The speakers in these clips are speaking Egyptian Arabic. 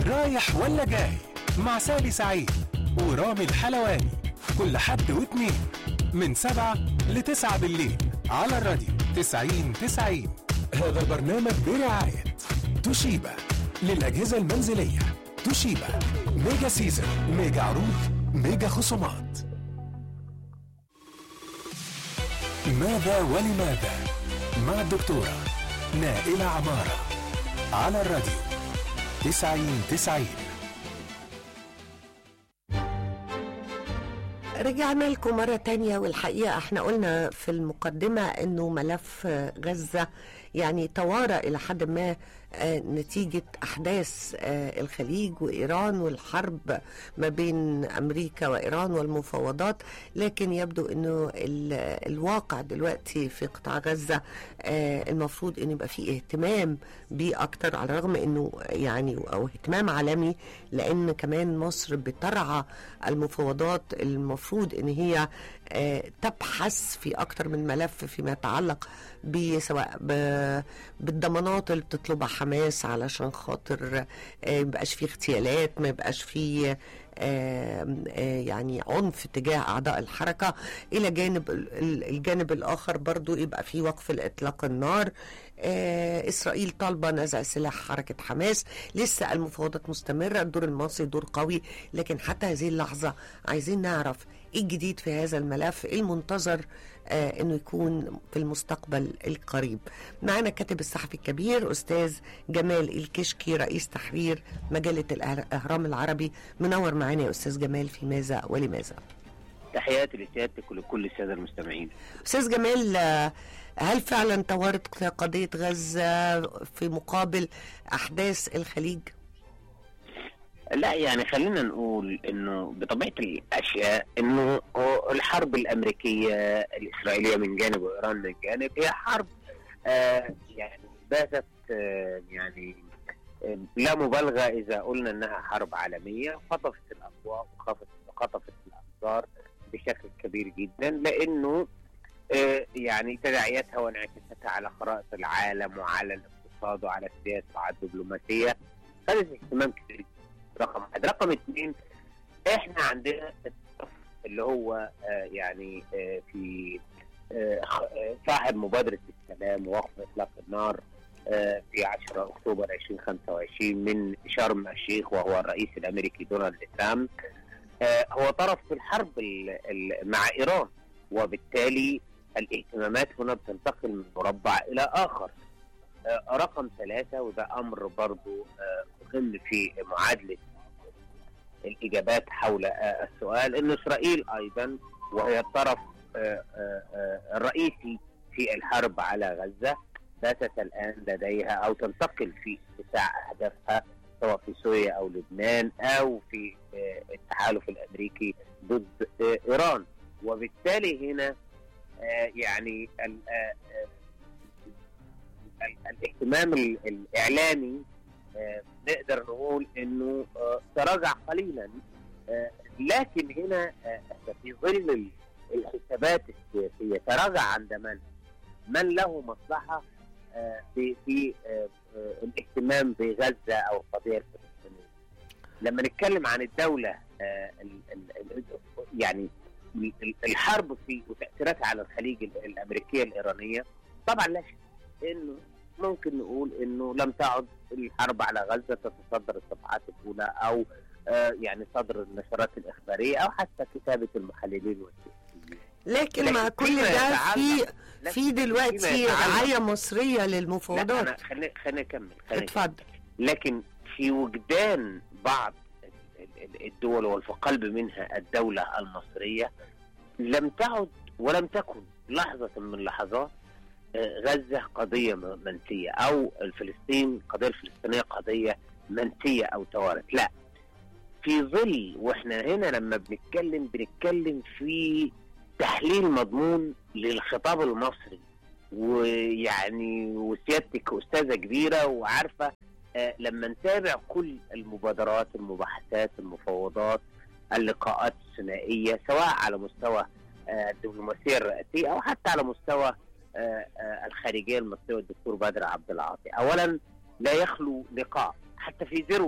رايح ولا جاي مع سالي سعيد ورامي الحلواني كل حد واتنين من سبعة لتسعة بالليل على الراديو تسعين تسعين هذا البرنامج برعاية توشيبا للأجهزة المنزلية توشيبا ميجا سيزن ميجا عروض ميجا خصومات ماذا ولماذا مع الدكتورة نائلة عمارة على الراديو تسعين تسعين رجعنا لكم مرة تانية والحقيقة احنا قلنا في المقدمة انه ملف غزة يعني توارى الى حد ما آه، نتيجة احداث آه، الخليج وايران والحرب ما بين امريكا وايران والمفاوضات لكن يبدو انه ال- الواقع دلوقتي في قطاع غزة آه، المفروض انه يبقى فيه اهتمام بيه اكتر على الرغم انه يعني او اهتمام عالمي لان كمان مصر بترعى المفاوضات المفروض ان هي آه، تبحث في اكتر من ملف فيما يتعلق بسواء ب- بالضمانات اللي بتطلبها حماس علشان خاطر آه، ميبقاش فيه اغتيالات ما يبقاش فيه آم، آه، يعني عنف تجاه اعضاء الحركه الى جانب ال- ال- الجانب الاخر برضو يبقى في وقف الاطلاق النار آه، اسرائيل طالبه نزع سلاح حركه حماس لسه المفاوضات مستمره الدور المصري دور قوي لكن حتى هذه اللحظه عايزين نعرف ايه الجديد في هذا الملف ايه المنتظر آه انه يكون في المستقبل القريب معنا كاتب الصحفي الكبير استاذ جمال الكشكي رئيس تحرير مجله الاهرام العربي منور معانا يا استاذ جمال في ماذا ولماذا تحياتي لسيادتك ولكل الساده المستمعين استاذ جمال آه، هل فعلا طورت قضيه غزه في مقابل احداث الخليج لا يعني خلينا نقول انه بطبيعه الاشياء انه هو الحرب الامريكيه الاسرائيليه من جانب وايران من جانب هي حرب آه يعني باتت آه يعني آه لا مبالغه اذا قلنا انها حرب عالميه خطفت الاضواء وخطفت خطفت الانظار بشكل كبير جدا لانه آه يعني تداعياتها وانعكاساتها على خرائط العالم وعلى الاقتصاد وعلى السياسه وعلى الدبلوماسيه خدت اهتمام كبير رقم واحد رقم اثنين احنا عندنا الصف اللي هو آه يعني آه في آه خ- آه، صاحب مبادرة السلام ووقف إطلاق النار آه في 10 أكتوبر 2025 من شرم الشيخ وهو الرئيس الأمريكي دونالد ترامب آه هو طرف في الحرب ال- ال- مع إيران وبالتالي الاهتمامات هنا بتنتقل من مربع إلى آخر آه رقم ثلاثة وده أمر برضو آه مهم في معادلة الإجابات حول آه، السؤال أن إسرائيل أيضا وهي الطرف آه، آه، آه، الرئيسي في الحرب على غزة باتت الآن لديها أو تنتقل في اتساع أهدافها سواء في سوريا أو لبنان أو في آه، التحالف الأمريكي ضد آه، إيران وبالتالي هنا آه، يعني ال- آه، آه، ال- الاهتمام ال- الإعلامي آه، نقدر نقول انه آه، تراجع قليلا آه، لكن هنا آه، في ظل ال- الحسابات السياسيه تراجع عند من؟ من له مصلحه آه، في في آه، آه، الاهتمام بغزه او القضيه الفلسطينيه. لما نتكلم عن الدوله آه، ال- ال- ال- يعني ال- ال- الحرب في وتاثيراتها على الخليج ال- الامريكيه الايرانيه طبعا لا شك انه ممكن نقول انه لم تعد الحرب على غزه تتصدر الصفحات الاولى او آه يعني صدر النشرات الاخباريه او حتى كتابه المحللين والسياسيين. لكن مع لكن كل فيما ده يتعلق- في لكن في دلوقتي فيما يتعلق- رعايه مصريه لا انا للمفاوضات خليني خليني اكمل خليني اتفضل لكن في وجدان بعض ال- ال- الدول وفي قلب منها الدولة المصرية لم تعد ولم تكن لحظة من لحظات آه، غزة قضية م- منسية أو الفلسطين القضية الفلسطينية قضية منسية أو توارت لا في ظل واحنا هنا لما بنتكلم بنتكلم في تحليل مضمون للخطاب المصري ويعني وسيادتك استاذه كبيره وعارفه آه، لما نتابع كل المبادرات المباحثات المفاوضات اللقاءات الثنائيه سواء على مستوى آه، الدبلوماسيه الرئاسيه او حتى على مستوى آه، آه، الخارجيه المصريه والدكتور بدر عبد العاطي اولا لا يخلو لقاء حتى في ذروه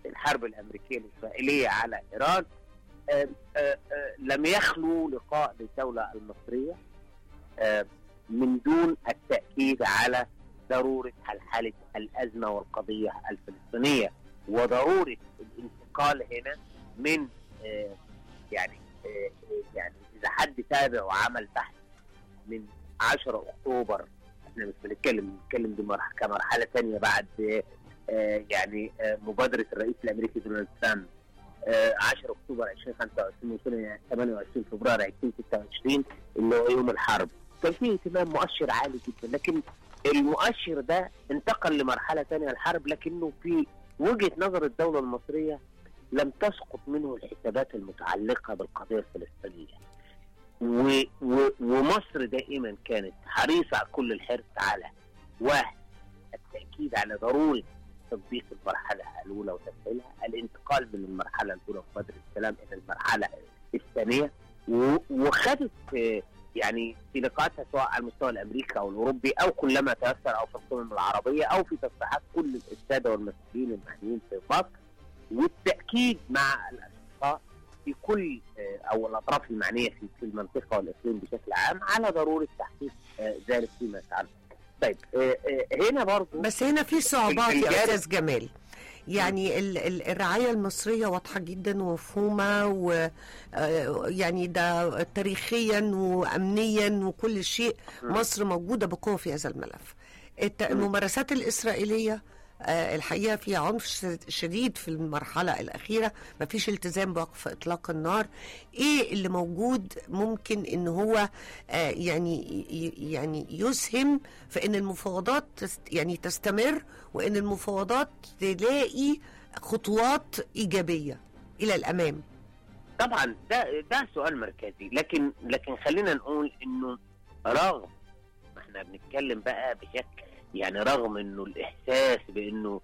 الحرب الامريكيه الاسرائيليه على ايران آه، آه، آه، لم يخلو لقاء للدوله المصريه آه، من دون التاكيد على ضروره حلحله الازمه والقضيه الفلسطينيه وضروره الانتقال هنا من آه، يعني آه، آه، يعني اذا حد تابع وعمل بحث من 10 اكتوبر احنا مش بنتكلم بنتكلم دي مرح- كمرحله ثانيه بعد آه، آه، يعني آه، مبادره الرئيس الامريكي دونالد ترامب آه، 10 اكتوبر 2025 وصلنا 28 فبراير 2026 اللي هو يوم الحرب كان في اهتمام مؤشر عالي جدا لكن المؤشر ده انتقل لمرحله ثانيه الحرب لكنه في وجهه نظر الدوله المصريه لم تسقط منه الحسابات المتعلقه بالقضيه الفلسطينيه. و و ومصر دائما كانت حريصه على كل الحرص على واحد التاكيد على ضروره تطبيق المرحله الاولى وتفعيلها، الانتقال من المرحله الاولى مبادره السلام الى المرحله الثانيه و- وخدت آه، يعني في لقاءاتها سواء على المستوى الامريكي او الاوروبي او كلما تيسر او في القمم العربيه او في تصريحات كل الساده والمسؤولين المعنيين في مصر والتاكيد مع الاشقاء في كل آه، او الاطراف المعنيه في في المنطقه والاقليم بشكل عام على ضروره تحقيق آه، ذلك فيما يتعلق. طيب آه، آه، هنا برضو بس هنا في صعوبات يا الجانب- استاذ جمال يعني ال- ال- الرعايه المصريه واضحه جدا ومفهومه ويعني ده تاريخيا وامنيا وكل شيء مم. مصر موجوده بقوه في هذا الملف الت- مم. الممارسات الاسرائيليه آه، الحقيقه في عنف ش- شديد في المرحله الاخيره ما فيش التزام بوقف اطلاق النار ايه اللي موجود ممكن ان هو آه، يعني ي- يعني يسهم في ان المفاوضات تست يعني تستمر وان المفاوضات تلاقي خطوات ايجابيه الى الامام طبعا ده ده سؤال مركزي لكن لكن خلينا نقول انه رغم ما احنا بنتكلم بقى بشكل يعني رغم انه الاحساس بانه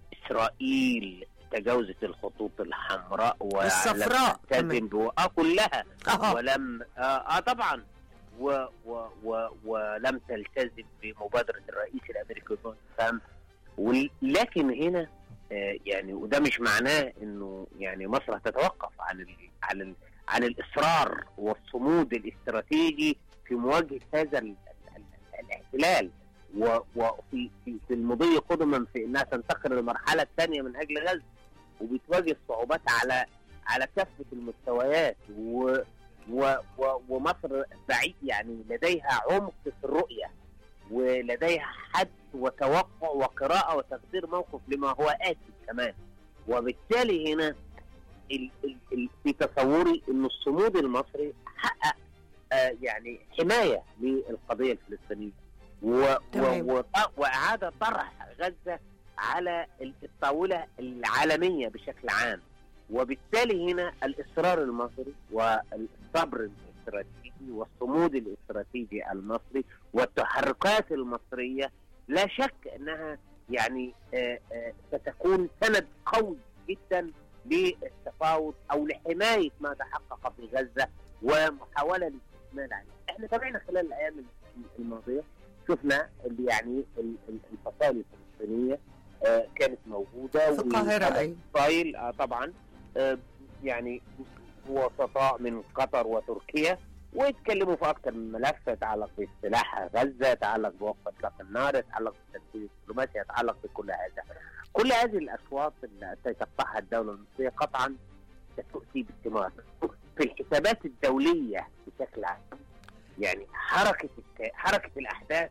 اسرائيل تجاوزت الخطوط الحمراء ولم الصفراء تلتزم كمان. بو- اه كلها اه ولم آه, اه طبعا و و و ولم تلتزم بمبادره الرئيس الامريكي دونالد ترامب ول- لكن هنا آه يعني وده مش معناه انه يعني مصر هتتوقف عن ال عن ال عن الاصرار والصمود الاستراتيجي في مواجهه هذا ال ال ال الاحتلال و- وفي في, في المضي قدما في انها تنتقل للمرحله الثانيه من اجل غزه وبتواجه صعوبات على على كافه المستويات و و و ومصر بعيد يعني لديها عمق في الرؤيه ولديها حد وتوقع وقراءه وتقدير موقف لما هو اتي كمان وبالتالي هنا ال ال ال في تصوري ان الصمود المصري حقق آه يعني حمايه للقضيه الفلسطينيه و تمام. و و واعاده طرح غزه على الطاوله العالميه بشكل عام وبالتالي هنا الاصرار المصري والصبر الاستراتيجي والصمود الاستراتيجي المصري والتحركات المصريه لا شك انها يعني آه، آه، ستكون سند قوي جدا للتفاوض او لحمايه ما تحقق في غزه ومحاوله للاستكمال عليه. احنا تابعنا خلال الايام الماضيه شفنا اللي يعني ال- ال- الفصائل الفلسطينيه آه، كانت موجوده في القاهره وهذا ايوه اسرائيل آه طبعا آه يعني وسطاء من قطر وتركيا ويتكلموا في اكثر من ملف يتعلق بسلاح غزه يتعلق بوقف اطلاق النار يتعلق بالتنفيذ الدبلوماسي يتعلق بكل هذا كل هذه الاشواط التي تقطعها الدوله المصريه قطعا ستؤتي بالثمار في الحسابات الدوليه بشكل عام يعني حركه الك- حركه الاحداث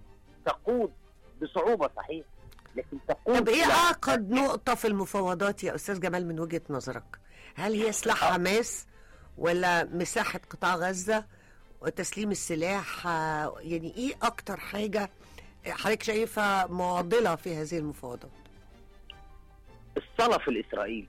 تقود بصعوبه صحيح لكن تقود طب ايه إلى- اعقد نقطه في المفاوضات يا استاذ جمال من وجهه نظرك هل هي سلاح حماس ولا مساحه قطاع غزه وتسليم السلاح آه، يعني ايه اكتر حاجه حضرتك شايفها معضله في هذه المفاوضات الصلف الاسرائيلي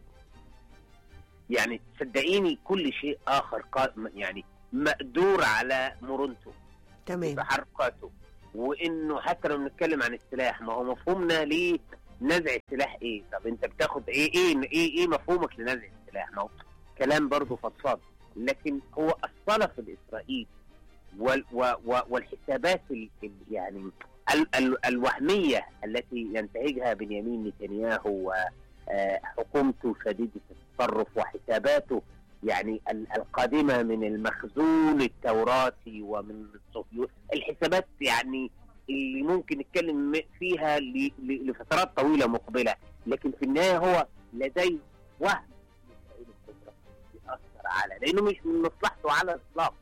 يعني صدقيني كل شيء اخر قا- يعني مقدور على مرونته تمام تحركاته وانه حتى لو بنتكلم عن السلاح ما هو مفهومنا ليه نزع السلاح ايه طب انت بتاخد ايه ايه ايه, إيه مفهومك لنزع السلاح ما هو كلام برضه فضفاض لكن هو الصلف الاسرائيلي وال و و والحسابات ال ال يعني ال ال الوهميه التي ينتهجها بنيامين نتنياهو و آه، حكومته شديده التصرف وحساباته يعني ال- القادمه من المخزون التوراتي ومن الصهيون الحسابات يعني اللي ممكن نتكلم فيها ل- ل- لفترات طويله مقبله لكن في النهايه هو لديه وهم إسرائيل الكبرى يأثر على لانه مش من مصلحته على الاطلاق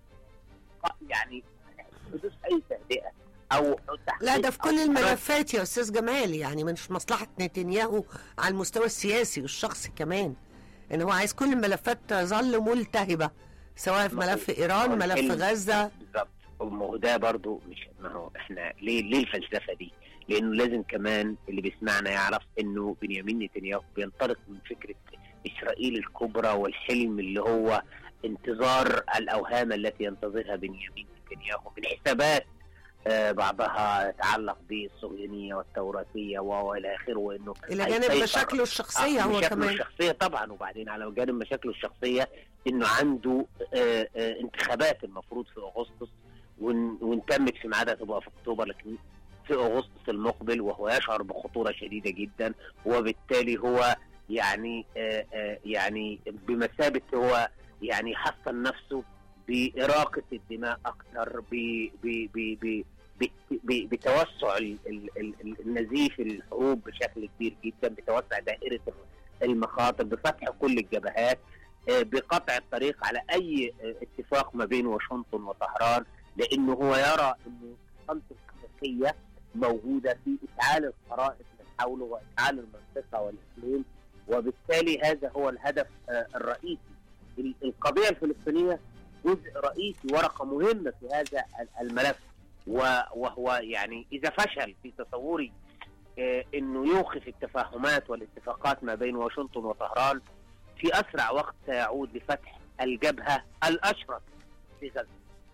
يعني حدوث اي تهدئه او لا ده في أو كل حرب. الملفات يا استاذ جمال يعني مش مصلحه نتنياهو على المستوى السياسي والشخصي كمان ان هو عايز كل الملفات تظل ملتهبه سواء في ما هو- ملف ايران ما هو ملف الحلم- غزه بالظبط ما هو ده برضو مش ما هو احنا ليه ليه الفلسفه دي؟ لانه لازم كمان اللي بيسمعنا يعرف انه بنيامين نتنياهو بينطلق من فكره اسرائيل الكبرى والحلم اللي هو انتظار الاوهام التي ينتظرها بنيامين نتنياهو من حسابات آه، بعضها يتعلق بالصهيونيه والتوراتيه والى اخره وانه الى جانب هيسيطر. مشاكله الشخصيه آه، هو مشاكله كمان الشخصيه طبعا وبعدين على جانب مشاكله الشخصيه انه عنده آه، آه، انتخابات المفروض في اغسطس وان وإن تمت في ميعادها تبقى في اكتوبر لكن في اغسطس المقبل وهو يشعر بخطوره شديده جدا وبالتالي هو يعني آه، آه، يعني بمثابه هو يعني حصن نفسه بإراقة الدماء أكثر ب ب ب ب ب- ب- بتوسع ال- ال- ال- النزيف الحروب بشكل كبير جدا بتوسع دائرة المخاطر بفتح كل الجبهات آه، بقطع الطريق على أي آه، اتفاق ما بين واشنطن وطهران لأنه هو يرى أن الخمس الحقيقية موجودة في إشعال الخرائط من حوله وإشعال المنطقة والإقليم وبالتالي هذا هو الهدف آه، الرئيسي ال- القضية الفلسطينية جزء رئيسي ورقة مهمة في هذا ال- الملف و- وهو يعني إذا فشل في تصوري آه، انه يوقف التفاهمات والاتفاقات ما بين واشنطن وطهران في اسرع وقت سيعود لفتح الجبهه الاشرس في غزه.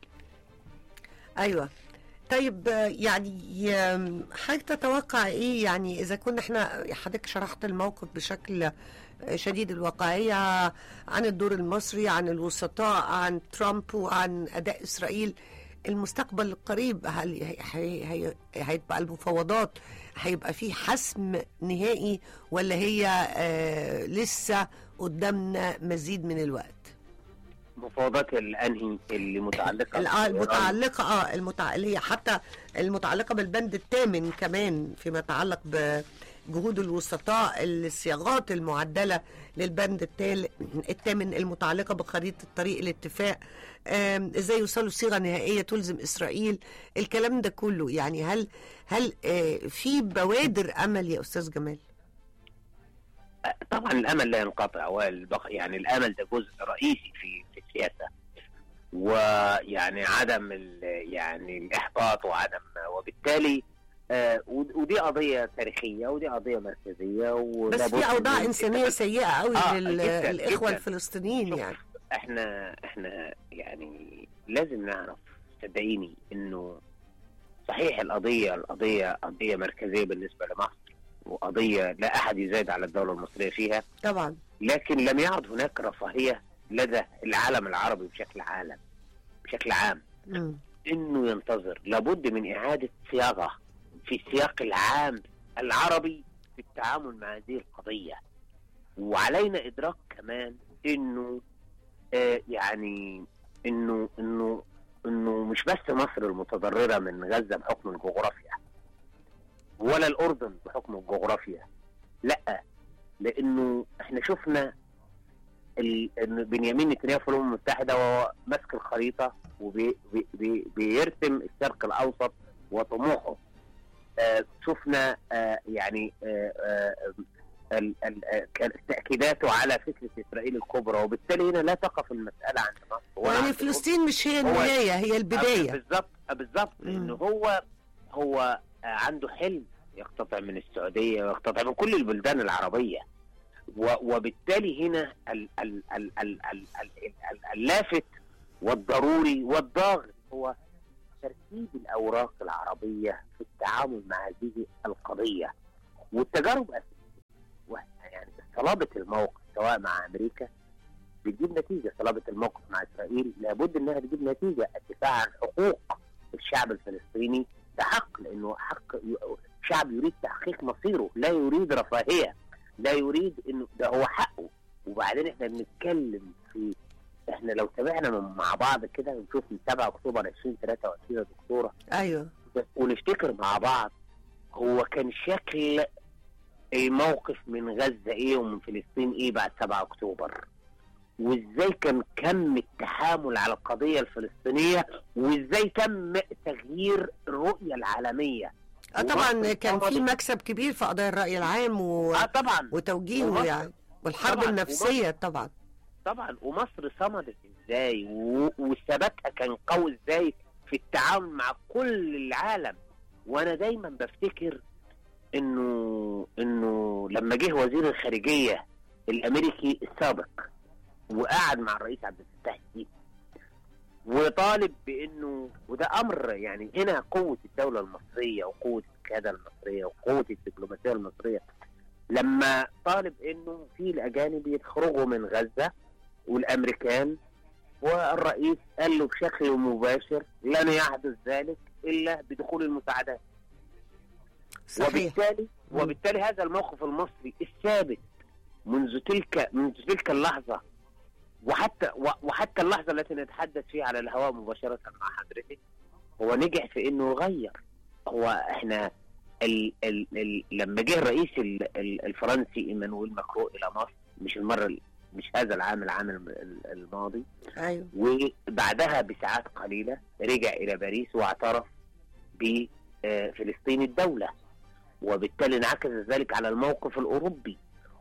ايوه طيب آه، يعني آم، حضرتك تتوقع ايه يعني اذا كنا احنا حضرتك شرحت الموقف بشكل آه، شديد الواقعية عن الدور المصري عن الوسطاء عن ترامب وعن اداء اسرائيل المستقبل القريب هل هي- هي- هي- هيبقى المفاوضات هيبقى في حسم نهائي ولا هي آه لسه قدامنا مزيد من الوقت مفاوضات الانهي اللي متعلقه ال- آه، بإيران. المتعلقة اه المتع... اللي هي حتى المتعلقة بالبند الثامن كمان فيما يتعلق بجهود الوسطاء الصياغات المعدلة للبند التال... الثامن المتعلقة بخريطة طريق الاتفاق آم، ازاي يوصلوا صيغة نهائية تلزم اسرائيل الكلام ده كله يعني هل هل آه، في بوادر امل يا استاذ جمال؟ طبعا الامل لا ينقطع والبق... يعني الامل ده جزء رئيسي في في السياسه ويعني عدم ال... يعني الاحباط وعدم وبالتالي آه ود- ودي قضيه تاريخيه ودي قضيه مركزيه بس ولابد في اوضاع من انسانية اتفاق- سيئة قوي آه، للاخوة جداً، جداً. الفلسطينيين شوف، يعني احنا احنا يعني لازم نعرف صدقيني انه صحيح القضيه القضيه قضيه مركزيه بالنسبه لمصر وقضيه لا احد يزايد على الدوله المصريه فيها طبعا لكن لم يعد هناك رفاهيه لدى العالم العربي بشكل عالم بشكل عام مم. انه ينتظر لابد من اعاده صياغه في السياق العام العربي في التعامل مع هذه القضيه وعلينا ادراك كمان انه آه يعني انه انه انه مش بس مصر المتضرره من غزه بحكم الجغرافيا ولا الاردن بحكم الجغرافيا لا لانه احنا شفنا ال- ان بنيامين نتنياهو في الامم المتحده وهو ماسك الخريطه وبيرسم الشرق الاوسط وطموحه آه شفنا آه يعني آه آه ال- ال- آه، كان تاكيداته على فكره اسرائيل الكبرى وبالتالي هنا لا تقف المساله عند مصر ولا يعني عند فلسطين مش هي هو- النهاية هي البداية بالظبط بالظبط مم. انه هو هو آه، عنده حلم يقتطع من السعوديه ويقتطع من كل البلدان العربيه و- وبالتالي هنا ال ال ال ال ال ال ال اللافت والضروري والضاغط هو ترتيب الاوراق العربيه في التعامل مع هذه القضيه والتجارب أثبتت. وإحنا يعني صلابه الموقف سواء مع امريكا بتجيب نتيجه صلابه الموقف مع اسرائيل لابد انها تجيب نتيجه الدفاع عن حقوق الشعب الفلسطيني ده حق لانه حق ي- شعب يريد تحقيق مصيره لا يريد رفاهيه لا يريد انه ده هو حقه وبعدين احنا بنتكلم في احنا لو تابعنا من- مع بعض كده ونشوف من 7 اكتوبر 2023 يا دكتوره ايوه ونفتكر مع بعض هو كان شكل الموقف من غزه ايه ومن فلسطين ايه بعد 7 اكتوبر وازاي كان كم التحامل على القضيه الفلسطينيه وازاي تم تغيير الرؤيه العالميه اه طبعا ومصر كان في صمدت. مكسب كبير في قضايا الراي العام و... اه طبعا وتوجيهه ومصر- يعني والحرب طبعاً، النفسيه طبعا طبعا ومصر صمدت ازاي و- وثباتها كان قوي ازاي في التعامل مع كل العالم وانا دايما بفتكر انه انه لما جه وزير الخارجيه الامريكي السابق وقعد مع الرئيس عبد الفتاح السيسي وطالب بانه وده امر يعني هنا قوه الدوله المصريه وقوه القياده المصريه وقوه الدبلوماسيه المصريه لما طالب انه في الاجانب يخرجوا من غزه والامريكان والرئيس قال له بشكل مباشر لن يحدث ذلك الا بدخول المساعدات صحيح وبالتالي مم. وبالتالي هذا الموقف المصري الثابت منذ تلك منذ تلك اللحظه وحتى و- وحتى اللحظه التي نتحدث فيها على الهواء مباشره مع حضرتك هو نجح في انه يغير هو احنا ال ال ال لما جه الرئيس ال ال الفرنسي ايمانويل ماكرون الى مصر مش المره ال- مش هذا العام العام الم- ال- الماضي ايوه وبعدها بساعات قليلة رجع إلى باريس واعترف بفلسطين الدولة وبالتالي انعكس ذلك على الموقف الأوروبي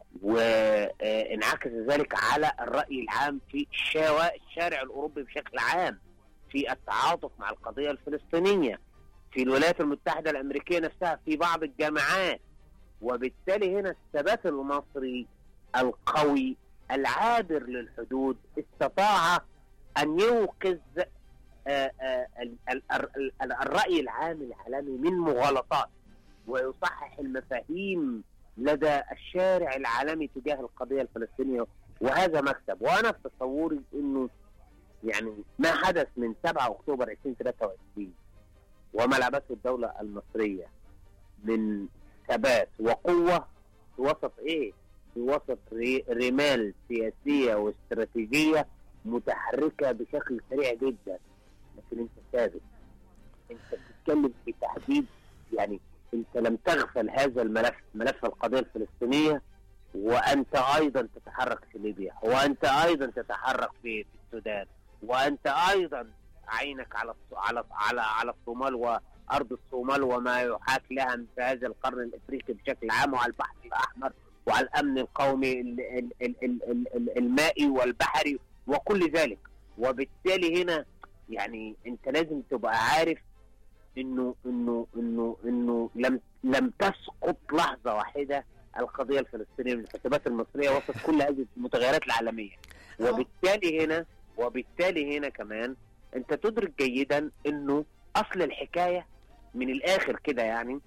وانعكس ذلك على الرأي العام في الشوا- الشارع الأوروبي بشكل عام في التعاطف مع القضية الفلسطينية في الولايات المتحدة الأمريكية نفسها في بعض الجامعات وبالتالي هنا الثبات المصري القوي العابر للحدود استطاع أن يوقظ آه، آه، ال- ال- ال- ال- الرأي العام العالمي من مغالطات ويصحح المفاهيم لدى الشارع العالمي تجاه القضية الفلسطينية وهذا مكسب وأنا في تصوري أنه يعني ما حدث من 7 أكتوبر 2023 وما لعبته الدولة المصرية من ثبات وقوة في وسط إيه؟ في وسط ري- رمال سياسية واستراتيجية متحركة بشكل سريع جدا لكن انت ثابت انت بتتكلم في تحديد يعني انت لم تغفل هذا الملف ملف القضية الفلسطينية وانت ايضا تتحرك في ليبيا وانت ايضا تتحرك في في السودان وانت ايضا عينك على الص- على على على الصومال وارض الصومال وما يحاك لها في هذا القرن الافريقي بشكل عام وعلى البحر الاحمر وعلى الامن القومي ال- ال- ال- ال- ال- ال- المائي والبحري وكل ذلك وبالتالي هنا يعني انت لازم تبقى عارف انه انه انه انه لم لم تسقط لحظه واحده القضيه الفلسطينيه من الحسابات المصريه وسط كل هذه المتغيرات العالميه وبالتالي هنا وبالتالي هنا كمان انت تدرك جيدا انه اصل الحكايه من الاخر كده يعني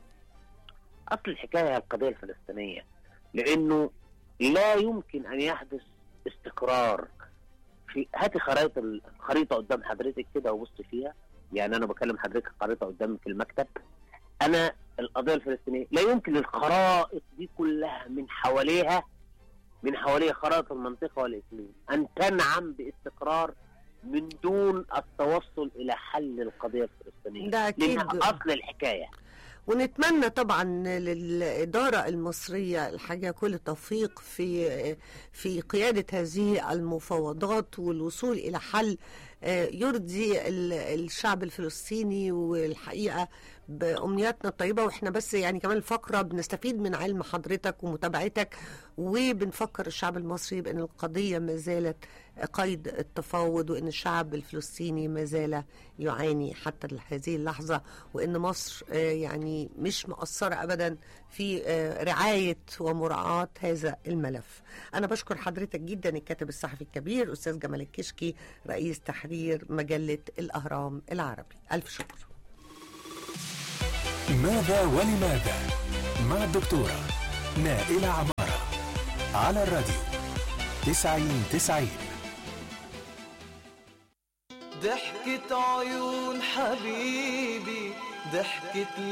اصل الحكايه هي القضيه الفلسطينيه لانه لا يمكن ان يحدث استقرار في هاتي خرائط الخريطه قدام حضرتك كده وبص فيها يعني انا بكلم حضرتك خريطه قدامي في المكتب انا القضيه الفلسطينيه لا يمكن الخرائط دي كلها من حواليها من حواليها خرائط المنطقه والاقليم ان تنعم باستقرار من دون التوصل الى حل القضيه الفلسطينيه ده أكيد. لانها اصل الحكايه ونتمنى طبعا للإدارة المصرية الحاجة كل التوفيق في في قيادة هذه المفاوضات والوصول إلى حل آه، يرضي ال- الشعب الفلسطيني والحقيقة بأمنياتنا الطيبة وإحنا بس يعني كمان الفقرة بنستفيد من علم حضرتك ومتابعتك وبنفكر الشعب المصري بأن القضية ما زالت قيد التفاوض وأن الشعب الفلسطيني ما زال يعاني حتى هذه اللحظة وأن مصر آه، يعني مش مقصرة أبدا في آه، رعاية ومراعاة هذا الملف أنا بشكر حضرتك جدا الكاتب الصحفي الكبير أستاذ جمال الكشكي رئيس تحرير مجلة الأهرام العربي ألف شكر ماذا ولماذا مع الدكتورة نائلة عمارة على الراديو تسعين تسعين ضحكة عيون حبيبي ضحكة